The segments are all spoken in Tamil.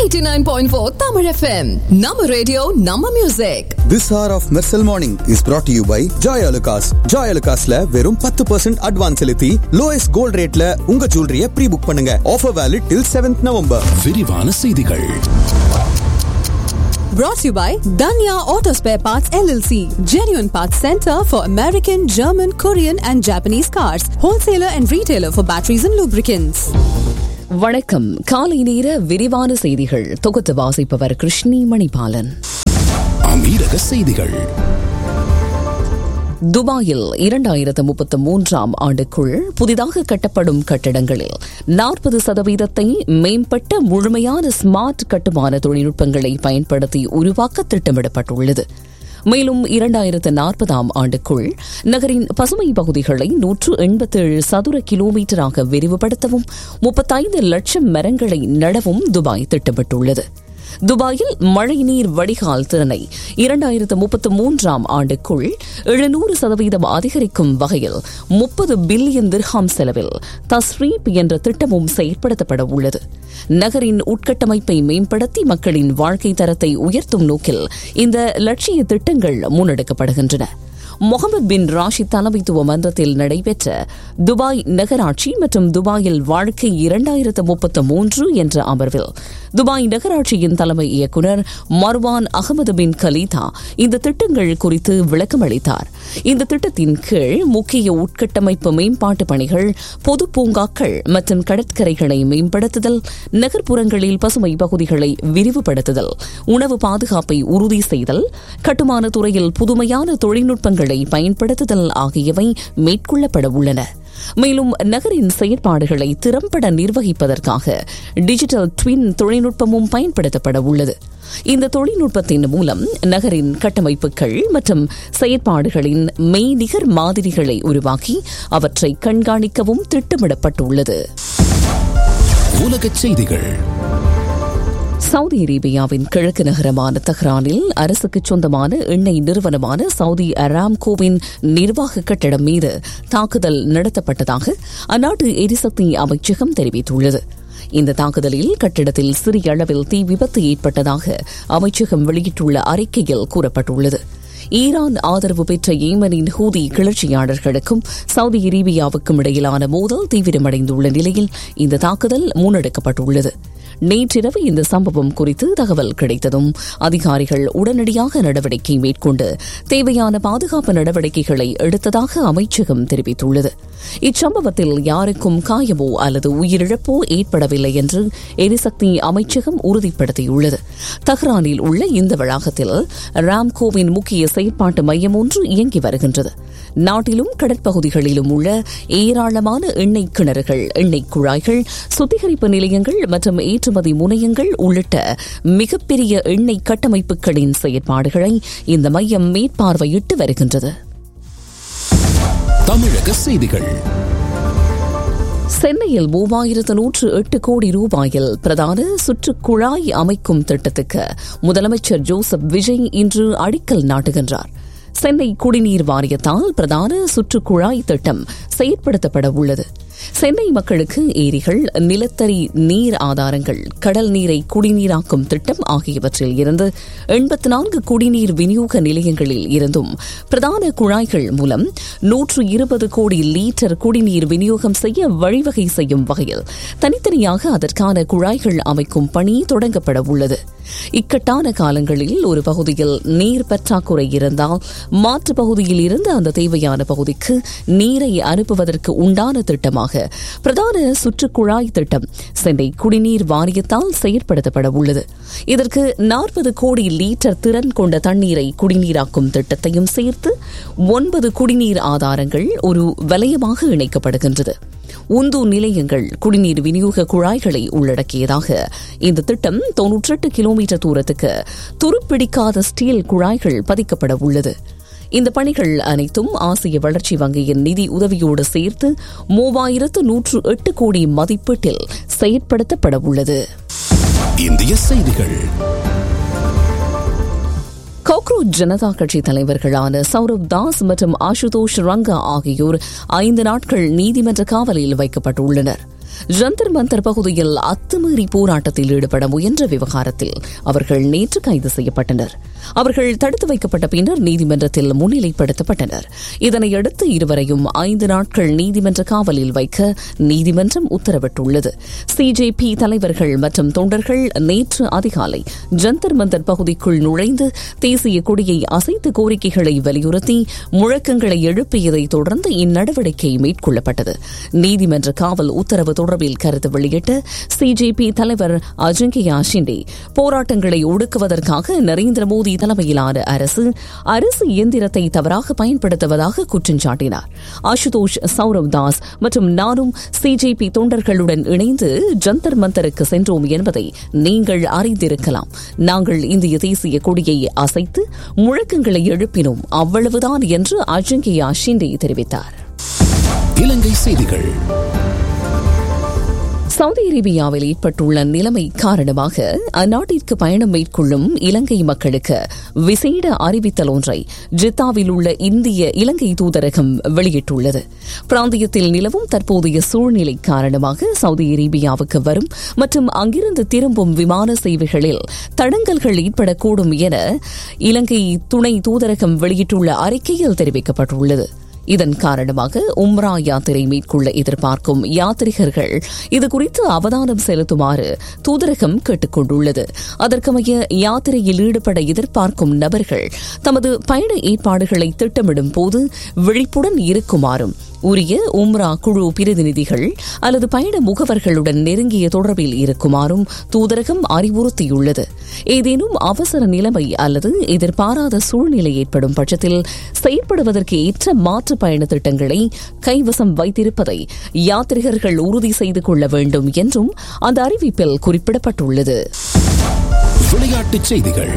89.4 Tamil FM. Nama radio, Nama music. This hour of Mersal Morning is brought to you by Joy Alucas. Joy Alucasல வெறும் பத்து பர்சன்ட் அட்வான்ஸ் செலுத்தி லோயஸ்ட் கோல்ட் ரேட்ல உங்க ஜுவல்லரிய ப்ரீ புக் பண்ணுங்க offer valid till seventh November விரிவான செய்திகள் Brought to you by Danya Auto Spare Parts LLC. Genuine Parts Center for American, German, Korean and Japanese cars. Wholesaler and retailer for batteries and lubricants. வணக்கம் காலை நேர விரிவான செய்திகள் தொகுத்து வாசிப்பவர் கிருஷ்ணி மணிபாலன் அமீரக செய்திகள் துபாயில் இரண்டாயிரத்து முப்பத்து மூன்றாம் ஆண்டுக்குள் புதிதாக கட்டப்படும் கட்டடங்களில் நாற்பது சதவீதத்தை மேம்பட்ட முழுமையான ஸ்மார்ட் கட்டுமான தொழில்நுட்பங்களை பயன்படுத்தி உருவாக்க திட்டமிடப்பட்டுள்ளது மேலும் இரண்டாயிரத்து நாற்பதாம் ஆண்டுக்குள் நகரின் பசுமை பகுதிகளை நூற்று எண்பத்தேழு சதுர கிலோமீட்டராக விரிவுபடுத்தவும் முப்பத்தைந்து லட்சம் மரங்களை நடவும் துபாய் திட்டமிட்டுள்ளது துபாயில் மழைநீர் வடிகால் திறனை இரண்டாயிரத்து முப்பத்து மூன்றாம் ஆண்டுக்குள் எழுநூறு சதவீதம் அதிகரிக்கும் வகையில் முப்பது பில்லியன் திர்ஹாம் செலவில் தஸ்ரீப் என்ற திட்டமும் செயற்படுத்தப்பட உள்ளது நகரின் உட்கட்டமைப்பை மேம்படுத்தி மக்களின் வாழ்க்கை தரத்தை உயர்த்தும் நோக்கில் இந்த லட்சிய திட்டங்கள் முன்னெடுக்கப்படுகின்றன முகமது பின் ராஷித் தலைமைத்துவ மன்றத்தில் நடைபெற்ற துபாய் நகராட்சி மற்றும் துபாயில் வாழ்க்கை இரண்டாயிரத்து முப்பத்து மூன்று என்ற அமர்வில் துபாய் நகராட்சியின் தலைமை இயக்குநர் மர்வான் அகமது பின் கலீதா இந்த திட்டங்கள் குறித்து விளக்கம் அளித்தார் இந்த திட்டத்தின் கீழ் முக்கிய உட்கட்டமைப்பு மேம்பாட்டு பணிகள் பொது பூங்காக்கள் மற்றும் கடற்கரைகளை மேம்படுத்துதல் நகர்ப்புறங்களில் பசுமை பகுதிகளை விரிவுபடுத்துதல் உணவு பாதுகாப்பை உறுதி செய்தல் கட்டுமான துறையில் புதுமையான தொழில்நுட்பங்களை பயன்படுத்துதல் ஆகியவை மேற்கொள்ளப்பட உள்ளன மேலும் நகரின் செயற்பாடுகளை திறம்பட நிர்வகிப்பதற்காக டிஜிட்டல் ட்வின் தொழில்நுட்பமும் பயன்படுத்தப்பட உள்ளது இந்த தொழில்நுட்பத்தின் மூலம் நகரின் கட்டமைப்புகள் மற்றும் செயற்பாடுகளின் மெய்நிகர் மாதிரிகளை உருவாக்கி அவற்றை கண்காணிக்கவும் திட்டமிடப்பட்டுள்ளது உலகச் செய்திகள் சவுதி அரேபியாவின் கிழக்கு நகரமான தஹ்ரானில் அரசுக்கு சொந்தமான எண்ணெய் நிறுவனமான சவுதி அராம்கோவின் நிர்வாக கட்டடம் மீது தாக்குதல் நடத்தப்பட்டதாக அந்நாட்டு எரிசக்தி அமைச்சகம் தெரிவித்துள்ளது இந்த தாக்குதலில் கட்டிடத்தில் சிறிய அளவில் தீ விபத்து ஏற்பட்டதாக அமைச்சகம் வெளியிட்டுள்ள அறிக்கையில் கூறப்பட்டுள்ளது ஈரான் ஆதரவு பெற்ற ஏமனின் ஹூதி கிளர்ச்சியாளர்களுக்கும் சவுதி அரேபியாவுக்கும் இடையிலான மோதல் தீவிரமடைந்துள்ள நிலையில் இந்த தாக்குதல் முன்னெடுக்கப்பட்டுள்ளது நேற்றிரவு இந்த சம்பவம் குறித்து தகவல் கிடைத்ததும் அதிகாரிகள் உடனடியாக நடவடிக்கை மேற்கொண்டு தேவையான பாதுகாப்பு நடவடிக்கைகளை எடுத்ததாக அமைச்சகம் தெரிவித்துள்ளது இச்சம்பவத்தில் யாருக்கும் காயமோ அல்லது உயிரிழப்போ ஏற்படவில்லை என்று எரிசக்தி அமைச்சகம் உறுதிப்படுத்தியுள்ளது தஹ்ரானில் உள்ள இந்த வளாகத்தில் ராம்கோவின் முக்கிய செயற்பாட்டு மையம் ஒன்று இயங்கி வருகின்றது நாட்டிலும் கடற்பகுதிகளிலும் உள்ள ஏராளமான எண்ணெய் கிணறுகள் எண்ணெய் குழாய்கள் சுத்திகரிப்பு நிலையங்கள் மற்றும் ஏற்றுமதி முனையங்கள் உள்ளிட்ட மிகப்பெரிய எண்ணெய் கட்டமைப்புகளின் செயற்பாடுகளை இந்த மையம் மேற்பார்வையிட்டு வருகின்றது தமிழக செய்திகள் சென்னையில் மூவாயிரத்து நூற்று எட்டு கோடி ரூபாயில் பிரதான சுற்றுக்குழாய் அமைக்கும் திட்டத்துக்கு முதலமைச்சர் ஜோசப் விஜய் இன்று அடிக்கல் நாட்டுகின்றார் சென்னை குடிநீர் வாரியத்தால் பிரதான சுற்றுக்குழாய் திட்டம் செயற்படுத்தப்பட உள்ளது சென்னை மக்களுக்கு ஏரிகள் நிலத்தடி நீர் ஆதாரங்கள் கடல் நீரை குடிநீராக்கும் திட்டம் ஆகியவற்றில் இருந்து எண்பத்தி நான்கு குடிநீர் விநியோக நிலையங்களில் இருந்தும் பிரதான குழாய்கள் மூலம் நூற்று இருபது கோடி லீட்டர் குடிநீர் விநியோகம் செய்ய வழிவகை செய்யும் வகையில் தனித்தனியாக அதற்கான குழாய்கள் அமைக்கும் பணி தொடங்கப்பட உள்ளது இக்கட்டான காலங்களில் ஒரு பகுதியில் நீர் பற்றாக்குறை இருந்தால் மாற்று பகுதியில் இருந்து அந்த தேவையான பகுதிக்கு நீரை அனுப்புவதற்கு உண்டான திட்டமாக பிரதான சுற்றுக்குழாய் திட்டம் சென்னை குடிநீர் வாரியத்தால் செயற்படுத்தப்பட உள்ளது இதற்கு நாற்பது கோடி லீட்டர் திறன் கொண்ட தண்ணீரை குடிநீராக்கும் திட்டத்தையும் சேர்த்து ஒன்பது குடிநீர் ஆதாரங்கள் ஒரு வலயமாக இணைக்கப்படுகின்றது உந்து நிலையங்கள் குடிநீர் விநியோக குழாய்களை உள்ளடக்கியதாக இந்த திட்டம் தொன்னூற்றெட்டு கிலோமீட்டர் தூரத்துக்கு துருப்பிடிக்காத ஸ்டீல் குழாய்கள் பதிக்கப்பட உள்ளது இந்த பணிகள் அனைத்தும் ஆசிய வளர்ச்சி வங்கியின் நிதி உதவியோடு சேர்த்து மூவாயிரத்து நூற்று எட்டு கோடி மதிப்பீட்டில் செயற்படுத்தப்பட உள்ளது இந்திய செய்திகள் கோக்ரோச் ஜனதா கட்சி தலைவர்களான சௌரவ் தாஸ் மற்றும் ஆசுதோஷ் ரங்கா ஆகியோர் ஐந்து நாட்கள் நீதிமன்ற காவலில் வைக்கப்பட்டுள்ளனர் ஜந்தர் மந்தர் பகுதியில் அத்துமீறி போராட்டத்தில் ஈடுபட முயன்ற விவகாரத்தில் அவர்கள் நேற்று கைது செய்யப்பட்டனர் அவர்கள் தடுத்து வைக்கப்பட்ட பின்னர் நீதிமன்றத்தில் முன்னிலைப்படுத்தப்பட்டனர் இதனையடுத்து இருவரையும் ஐந்து நாட்கள் நீதிமன்ற காவலில் வைக்க நீதிமன்றம் உத்தரவிட்டுள்ளது சிஜேபி தலைவர்கள் மற்றும் தொண்டர்கள் நேற்று அதிகாலை ஜந்தர் மந்தர் பகுதிக்குள் நுழைந்து தேசிய கொடியை அசைத்து கோரிக்கைகளை வலியுறுத்தி முழக்கங்களை எழுப்பியதை தொடர்ந்து இந்நடவடிக்கை மேற்கொள்ளப்பட்டது நீதிமன்ற காவல் உத்தரவு தொடர்பில் கருத்து வெளியிட்ட சிஜேபி தலைவர் அஜங்கியா ஷிண்டே போராட்டங்களை ஒடுக்குவதற்காக நரேந்திர மோடி தலைமையிலான அரசு அரசு இயந்திரத்தை தவறாக பயன்படுத்துவதாக குற்றம் சாட்டினார் அசுதோஷ் சௌரவ் தாஸ் மற்றும் நானும் சிஜேபி தொண்டர்களுடன் இணைந்து ஜந்தர் மந்தருக்கு சென்றோம் என்பதை நீங்கள் அறிந்திருக்கலாம் நாங்கள் இந்திய தேசிய கொடியை அசைத்து முழக்கங்களை எழுப்பினோம் அவ்வளவுதான் என்று அஜங்கியா ஷிண்டே தெரிவித்தார் இலங்கை செய்திகள் சவுதி அரேபியாவில் ஏற்பட்டுள்ள நிலைமை காரணமாக அந்நாட்டிற்கு பயணம் மேற்கொள்ளும் இலங்கை மக்களுக்கு விசேட அறிவித்தல் ஒன்றை ஜித்தாவில் உள்ள இந்திய இலங்கை தூதரகம் வெளியிட்டுள்ளது பிராந்தியத்தில் நிலவும் தற்போதைய சூழ்நிலை காரணமாக சவுதி அரேபியாவுக்கு வரும் மற்றும் அங்கிருந்து திரும்பும் விமான சேவைகளில் தடங்கல்கள் ஏற்படக்கூடும் என இலங்கை துணை தூதரகம் வெளியிட்டுள்ள அறிக்கையில் தெரிவிக்கப்பட்டுள்ளது இதன் காரணமாக உம்ரா யாத்திரை மேற்கொள்ள எதிர்பார்க்கும் யாத்ரிகர்கள் இதுகுறித்து அவதானம் செலுத்துமாறு தூதரகம் கேட்டுக் கொண்டுள்ளது அதற்கமைய யாத்திரையில் ஈடுபட எதிர்பார்க்கும் நபர்கள் தமது பயண ஏற்பாடுகளை திட்டமிடும் போது விழிப்புடன் இருக்குமாறும் உரிய உம்ரா குழு பிரதிநிதிகள் அல்லது பயண முகவர்களுடன் நெருங்கிய தொடர்பில் இருக்குமாறும் தூதரகம் அறிவுறுத்தியுள்ளது ஏதேனும் அவசர நிலைமை அல்லது எதிர்பாராத சூழ்நிலை ஏற்படும் பட்சத்தில் செயற்படுவதற்கு ஏற்ற மாற்று பயண திட்டங்களை கைவசம் வைத்திருப்பதை யாத்ரிகர்கள் உறுதி செய்து கொள்ள வேண்டும் என்றும் அந்த அறிவிப்பில் குறிப்பிடப்பட்டுள்ளது விளையாட்டுச் செய்திகள்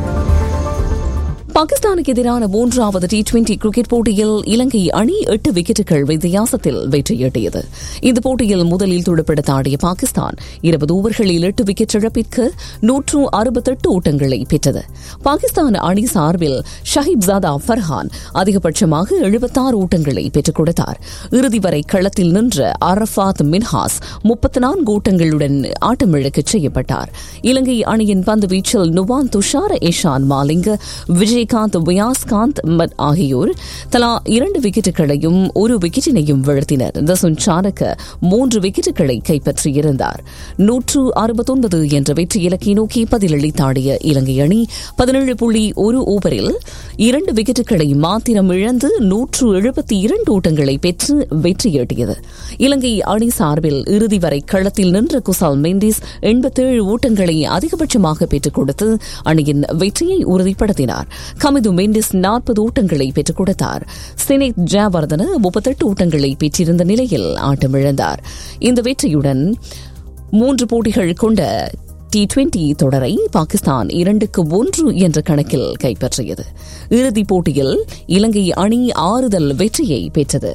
பாகிஸ்தானுக்கு எதிரான மூன்றாவது டி டுவெண்டி கிரிக்கெட் போட்டியில் இலங்கை அணி எட்டு விக்கெட்டுகள் வித்தியாசத்தில் வெற்றியீட்டியது இந்த போட்டியில் முதலில் துடுப்படுத்த ஆடிய பாகிஸ்தான் இருபது ஓவர்களில் எட்டு விக்கெட் இழப்பிற்கு நூற்று அறுபத்தெட்டு ஓட்டங்களை பெற்றது பாகிஸ்தான் அணி சார்பில் ஷஹிப் ஜாதா ஃபர்ஹான் அதிகபட்சமாக எழுபத்தாறு ஓட்டங்களை பெற்றுக் கொடுத்தார் இறுதி வரை களத்தில் நின்ற அரஃபாத் மின்ஹாஸ் முப்பத்தி நான்கு ஓட்டங்களுடன் ஆட்டமிழக்கச் செய்யப்பட்டார் இலங்கை அணியின் பந்து வீச்சில் நுவான் துஷார் ஏஷான் மாலிங்க விஜய் விஜயகாந்த் வியாஸ்காந்த் ஆகியோர் தலா இரண்டு விக்கெட்டுகளையும் ஒரு விக்கெட்டினையும் வீழ்த்தினர் தசுன் சானக்க மூன்று விக்கெட்டுகளை கைப்பற்றியிருந்தார் நூற்று அறுபத்தொன்பது என்ற வெற்றி இலக்கை நோக்கி பதிலளித்தாடிய இலங்கை அணி பதினேழு புள்ளி ஒரு ஓவரில் இரண்டு விக்கெட்டுகளை மாத்திரம் இழந்து நூற்று எழுபத்தி இரண்டு ஓட்டங்களை பெற்று வெற்றியீட்டியது இலங்கை அணி சார்பில் இறுதி வரை களத்தில் நின்ற குசால் மெண்டிஸ் எண்பத்தேழு ஓட்டங்களை அதிகபட்சமாக பெற்றுக் கொடுத்து அணியின் வெற்றியை உறுதிப்படுத்தினார் கமிது மெண்டிஸ் நாற்பது ஓட்டங்களை பெற்றுக் கொடுத்தார் சினேத் ஜாவர்தன முப்பத்தெட்டு ஓட்டங்களை பெற்றிருந்த நிலையில் ஆட்டமிழந்தார் இந்த வெற்றியுடன் மூன்று போட்டிகள் கொண்ட டி டுவெண்டி தொடரை பாகிஸ்தான் இரண்டுக்கு ஒன்று என்ற கணக்கில் கைப்பற்றியது இறுதிப் போட்டியில் இலங்கை அணி ஆறுதல் வெற்றியை பெற்றது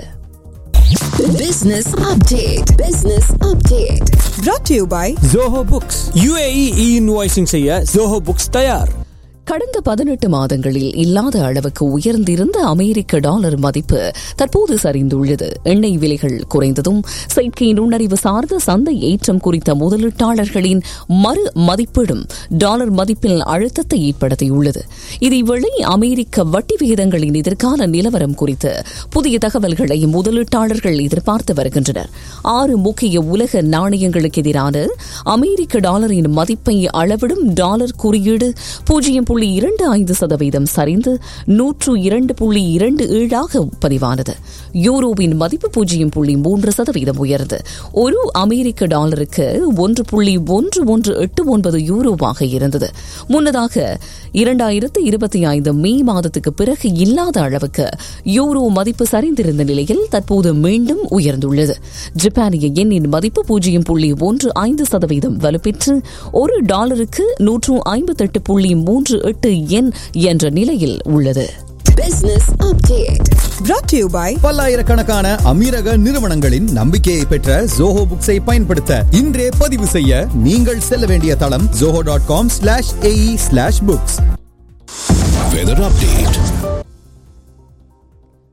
Business update. Business update. brought to you by Zoho books UAE e invoicing செய்ய ஜோஹோ புக்ஸ் தயார் கடந்த பதினெட்டு மாதங்களில் இல்லாத அளவுக்கு உயர்ந்திருந்த அமெரிக்க டாலர் மதிப்பு தற்போது சரிந்துள்ளது எண்ணெய் விலைகள் குறைந்ததும் செயற்கை நுண்ணறிவு சார்ந்த சந்தை ஏற்றம் குறித்த முதலீட்டாளர்களின் மறு மதிப்பீடும் டாலர் மதிப்பில் அழுத்தத்தை ஏற்படுத்தியுள்ளது இதேவேளை அமெரிக்க வட்டி விகிதங்களின் எதிர்கால நிலவரம் குறித்து புதிய தகவல்களை முதலீட்டாளர்கள் எதிர்பார்த்து வருகின்றனர் ஆறு முக்கிய உலக நாணயங்களுக்கு எதிரான அமெரிக்க டாலரின் மதிப்பை அளவிடும் டாலர் குறியீடு பூஜ்ஜியம் புள்ளி இரண்டு ஐந்து சதவீதம் சரிந்து நூற்று இரண்டு புள்ளி இரண்டு ஏழாக பதிவானது யூரோவின் மதிப்பு பூஜ்ஜியம் புள்ளி மூன்று சதவீதம் உயர்ந்து ஒரு அமெரிக்க டாலருக்கு ஒன்று புள்ளி ஒன்று ஒன்று எட்டு ஒன்பது யூரோவாக இருந்தது முன்னதாக இரண்டாயிரத்து இருபத்தி ஐந்து மே மாதத்துக்கு பிறகு இல்லாத அளவுக்கு யூரோ மதிப்பு சரிந்திருந்த நிலையில் தற்போது மீண்டும் உயர்ந்துள்ளது ஜப்பானிய எண்ணின் மதிப்பு பூஜ்ஜியம் புள்ளி ஒன்று ஐந்து சதவீதம் வலுப்பெற்று ஒரு டாலருக்கு நூற்று ஐம்பத்தெட்டு புள்ளி மூன்று எட்டு எண் என்ற நிலையில் உள்ளது Business update. brought to you by பல்லாயிரக்கணக்கான அமீரக நிறுவனங்களின் நம்பிக்கையை பெற்ற ஜோஹோ புக்ஸை பயன்படுத்த இன்றே பதிவு செய்ய நீங்கள் செல்ல வேண்டிய தளம் Zoho dot com slash AE slash books weather update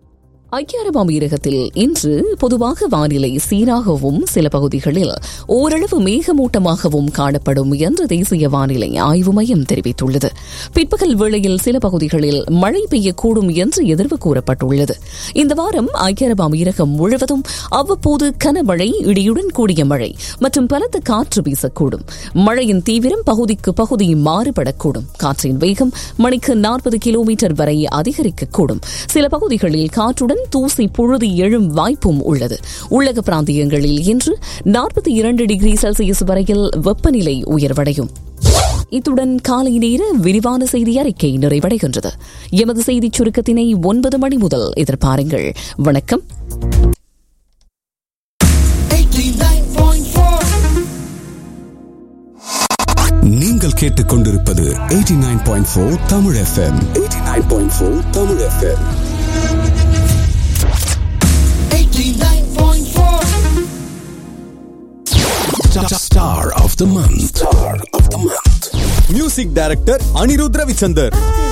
ஐக்கிய அரபு அமீரகத்தில் இன்று பொதுவாக வானிலை சீராகவும் சில பகுதிகளில் ஓரளவு மேகமூட்டமாகவும் காணப்படும் என்று தேசிய வானிலை ஆய்வு மையம் தெரிவித்துள்ளது பிற்பகல் வேளையில் சில பகுதிகளில் மழை பெய்யக்கூடும் என்று எதிர்வு கூறப்பட்டுள்ளது இந்த வாரம் ஐக்கிய அரபு அமீரகம் முழுவதும் அவ்வப்போது கனமழை இடியுடன் கூடிய மழை மற்றும் பலத்த காற்று வீசக்கூடும் மழையின் தீவிரம் பகுதிக்கு பகுதி மாறுபடக்கூடும் காற்றின் வேகம் மணிக்கு நாற்பது கிலோமீட்டர் வரை அதிகரிக்கக்கூடும் சில பகுதிகளில் காற்றுடன் தூசி புழுதி எழும் வாய்ப்பும் உள்ளது உள்ளக பிராந்தியங்களில் இன்று நாற்பத்தி இரண்டு டிகிரி செல்சியஸ் வரையில் வெப்பநிலை உயர்வடையும் இத்துடன் காலை நேர விரிவான செய்தி அறிக்கை நிறைவடைகின்றது எமது செய்திச் சுருக்கத்தினை ஒன்பது மணி முதல் எதிர்பாருங்கள் வணக்கம் நீங்கள் கேட்டுக்கொண்டிருப்பது 89.4 Tamil FM 89.4 Tamil FM Star of the month. Star of the month. Music director Anirudh Ravichander